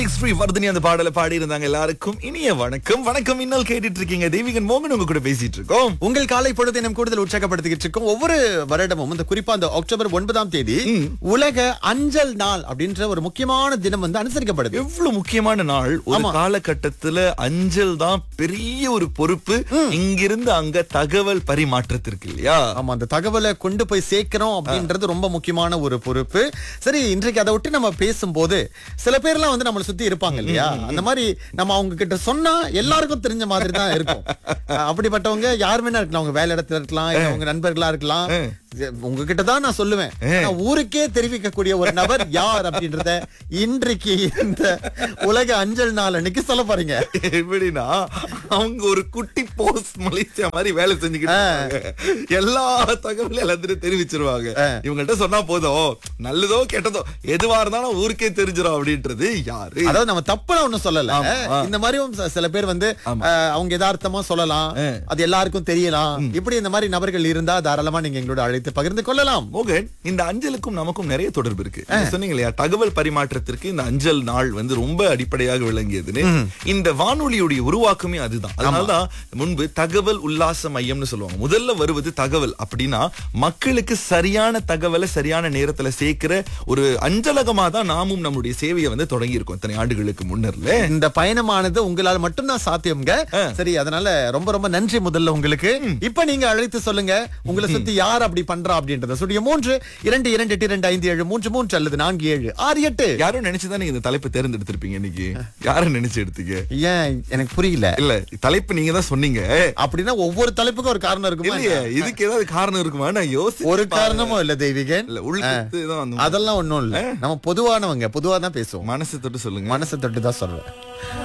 ஸ்ரீ வர்தினி அந்த பாடலை பாடி இருந்தாங்க எல்லாருக்கும் இனிய வணக்கம் வணக்கம் இன்னல் கேட்டுட்டு இருக்கீங்க தெய்வீகன் மோகன் உங்க கூட பேசிட்டு இருக்கோம் உங்கள் காலை பொழுது நம் கூடுதல் உற்சாகப்படுத்திக்கிட்டு இருக்கோம் ஒவ்வொரு வருடமும் இந்த குறிப்பா அந்த அக்டோபர் ஒன்பதாம் தேதி உலக அஞ்சல் நாள் அப்படின்ற ஒரு முக்கியமான தினம் வந்து அனுசரிக்கப்படுது எவ்வளவு முக்கியமான நாள் ஒரு காலகட்டத்துல அஞ்சல் தான் பெரிய ஒரு பொறுப்பு இங்கிருந்து அங்க தகவல் பரிமாற்றத்திற்கு இல்லையா ஆமா அந்த தகவலை கொண்டு போய் சேர்க்கிறோம் அப்படின்றது ரொம்ப முக்கியமான ஒரு பொறுப்பு சரி இன்றைக்கு அதை விட்டு நம்ம பேசும்போது சில பேர்லாம் வந்து நம்மளை சுத்தி இருப்பாங்க இல்லையா அந்த மாதிரி நம்ம அவங்க கிட்ட சொன்னா எல்லாருக்கும் தெரிஞ்ச மாதிரி தான் இருக்கும் அஹ் அப்படிப்பட்டவங்க யார் வேணா இருக்கலாம் அவங்க வேலை இடத்துல இருக்கலாம் இல்ல உங்க நண்பர்களா இருக்கலாம் உங்ககிட்ட தான் நான் சொல்லுவேன் ஆனா ஊருக்கே தெரிவிக்கக்கூடிய ஒரு நபர் யார் அப்படின்றத இன்றைக்கு இந்த உலக அஞ்சல் நாள் அன்னைக்கு சொல்ல போறீங்க எப்படின்னா அவங்க ஒரு குட்டி போஸ்ட் மலேசியா மாதிரி வேலை செஞ்சுக்கிட்டு இருப்பாங்க. எல்லா தகவலும் எல்லாத்தையும் தெரிவிச்சிருவாங்க இவங்கள்ட்ட சொன்னா போதும் நல்லதோ கெட்டதோ எதுவா இருந்தாலும் ஊருக்கே தெரிஞ்சிடும் அப்படின்றது யாரு அதாவது நம்ம தப்புல ஒண்ணும் சொல்லல இந்த மாதிரியும் ச- சில பேர் வந்து அஹ், அவங்க யதார்த்தமா சொல்லலாம் அது எல்லாருக்கும் தெரியலாம் இப்படி இந்த மாதிரி நபர்கள் இருந்தா தாராளமா நீங்க எங்களோட அழைத்து பகிர்ந்து கொள்ளலாம் மோகன் இந்த அஞ்சலுக்கும் நமக்கும் நிறைய தொடர்பு இருக்கு நீங்க சொன்னீங்க இல்லையா தகவல் பரிமாற்றத்திற்கு இந்த அஞ்சல் நாள் வந்து ரொம்ப அடிப்படையாக விளங்கியதுன்னு இந்த வானொலியுடைய உருவாக்கமே அதுதான் அதனாலதான் முன்பு தகவல் உல்லாச மையம்னு சொல்லுவாங்க முதல்ல வருவது தகவல் அப்படின்னா மக்களுக்கு சரியான தகவலை சரியான நேரத்துல சேர்க்கிற ஒரு அஞ்சலகமா தான் நாமும் நம்முடைய சேவையை வந்து தொடங்கி இருக்கோம் இத்தனை ஆண்டுகளுக்கு முன்னர்ல இந்த பயணமானது உங்களால் மட்டும்தான் சாத்தியம்ங்க சரி அதனால ரொம்ப ரொம்ப நன்றி முதல்ல உங்களுக்கு இப்ப நீங்க அழைத்து சொல்லுங்க உங்களை சுத்தி யார் அப்படி பண்றா அப்படின்றத சுடிய மூன்று இரண்டு இரண்டு எட்டு இரண்டு ஐந்து ஏழு மூன்று மூன்று அல்லது நான்கு ஏழு ஆறு எட்டு யாரும் நினைச்சுதான் நீங்க இந்த தலைப்பை தேர்ந்தெடுத்திருப்பீங்க இன்னைக்கு யாரும் நினைச்சு எடுத்தீங்க ஏன் எனக்கு புரியல இல்ல தலைப்பு நீங்க தான் சொன்னீங்க அப்படின்னா ஒவ்வொரு தலைப்புக்கும் ஒரு காரணம் இருக்குமா இல்லையே இதுக்கு ஏதாவது காரணம் இருக்குமா நான் யோசி ஒரு காரணமும் இல்ல தெய்வீகன் இல்ல உள்குத்து தான் அந்த அதெல்லாம் ஒண்ணும் இல்ல நம்ம பொதுவானவங்க பொதுவா தான் பேசுவோம் மனசு தொட்டு சொல்லுங்க மனசை தொட்டு தான் சொல்றேன்